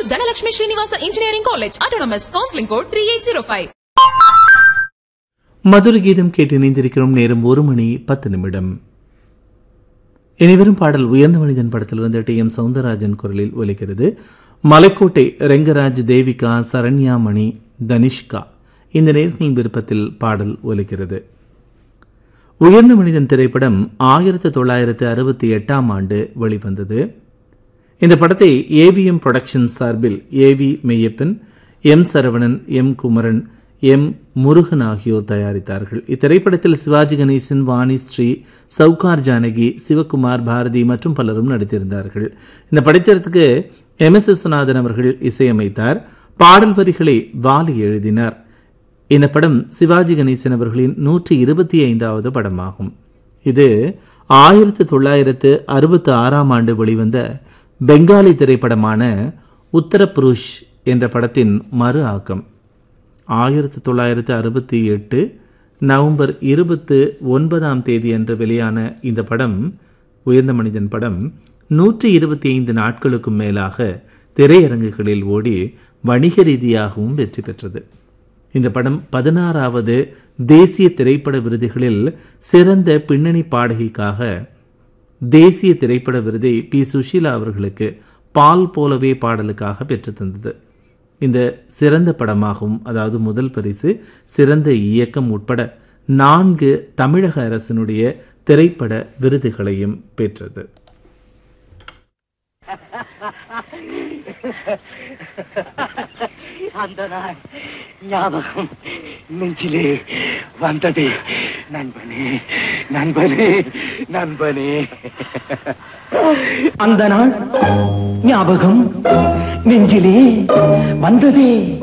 Dhanalakshmi Srinivasa engineering college autonomous counselling code three eight zero five மதுர கீதம் கேட்டு இணைந்திருக்கிறோம் நேரம் ஒரு மணி பத்து நிமிடம் இனிவரும் பாடல் உயர்ந்த மனிதன் படத்திலிருந்து டி எம் சவுந்தரராஜன் குரலில் ஒலிக்கிறது மலைக்கோட்டை ரெங்கராஜ் தேவிகா சரண்யாமணி தனிஷ்கா இந்த நேர்களின் விருப்பத்தில் பாடல் ஒலிக்கிறது உயர்ந்த மனிதன் திரைப்படம் ஆயிரத்தி தொள்ளாயிரத்து அறுபத்தி எட்டாம் ஆண்டு வெளிவந்தது இந்த படத்தை ஏவிஎம் புரொடக்ஷன் சார்பில் AV Meiyappan M Saravanan M Kumaran M Murugan ஆகியோர் தயாரித்தார்கள் இத்திரைப்படத்தில் சிவாஜி கணேசன் வாணி ஸ்ரீ சவுகார் ஜானகி சிவகுமார் பாரதி மற்றும் பலரும் நடித்திருந்தார்கள் இந்த படத்திற்கு எம் எஸ் விஸ்வநாதன் அவர்கள் இசையமைத்தார் பாடல் வரிகளை வாலி எழுதினார் இந்த படம் சிவாஜி கணேசன் அவர்களின் நூற்றி இருபத்தி ஐந்தாவது படமாகும் இது ஆயிரத்தி தொள்ளாயிரத்து அறுபத்தி ஆறாம் ஆண்டு வெளிவந்த பெங்காலி திரைப்படமான உத்தரபுருஷ் என்ற படத்தின் மறு ஆக்கம் ஆயிரத்தி தொள்ளாயிரத்து அறுபத்தி எட்டு நவம்பர் இருபத்து ஒன்பதாம் தேதி அன்று வெளியான இந்த படம் உயர்ந்த மனிதன் படம் நூற்றி இருபத்தி ஐந்து நாட்களுக்கும் மேலாக திரையரங்குகளில் ஓடி வணிக ரீதியாகவும் வெற்றி பெற்றது இந்த படம் பதினாறாவது தேசிய திரைப்பட விருதுகளில் சிறந்த பின்னணி பாடகிக்காக தேசிய திரைப்பட விருதை பி சுஷீலா அவர்களுக்கு பால் போலவே பாடலுக்காக பெற்றுத் தந்தது இந்த சிறந்த படமாகவும் அதாவது முதல் பரிசு சிறந்த இயக்கம் உட்பட நான்கு தமிழக அரசினுடைய திரைப்பட விருதுகளையும் பெற்றது அந்த நாள் ஞாபகம் நெஞ்சிலே வந்தது நண்பனே நண்பனே நண்பனே அந்த நாள் ஞாபகம் நெஞ்சிலே வந்ததே